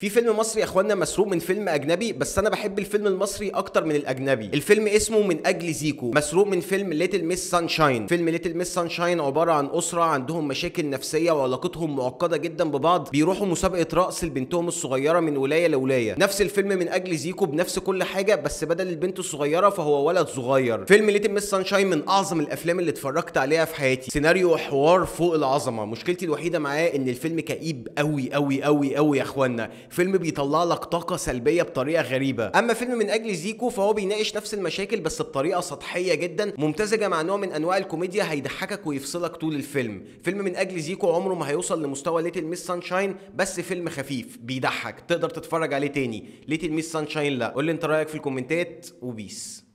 في فيلم مصري يا اخوانا مسروق من فيلم اجنبي بس انا بحب الفيلم المصري اكتر من الاجنبي الفيلم اسمه من اجل زيكو مسروق من فيلم ليتل ميس سانشاين فيلم ليتل ميس سانشاين عباره عن اسره عندهم مشاكل نفسيه وعلاقتهم معقده جدا ببعض بيروحوا مسابقه رقص لبنتهم الصغيره من ولايه لولايه نفس الفيلم من اجل زيكو بنفس كل حاجه بس بدل البنت الصغيره فهو ولد صغير فيلم ليتل ميس سانشاين من اعظم الافلام اللي اتفرجت عليها في حياتي سيناريو حوار فوق العظمه مشكلتي الوحيده معاه ان الفيلم كئيب قوي قوي قوي قوي يا اخوانا فيلم بيطلع لك طاقه سلبيه بطريقه غريبه اما فيلم من اجل زيكو فهو بيناقش نفس المشاكل بس بطريقه سطحيه جدا ممتزجه مع نوع من انواع الكوميديا هيضحكك ويفصلك طول الفيلم فيلم من اجل زيكو عمره ما هيوصل لمستوى ليتل ميس سانشاين بس فيلم خفيف بيضحك تقدر تتفرج عليه تاني ليتل ميس سانشاين لا قول لي انت رايك في الكومنتات وبيس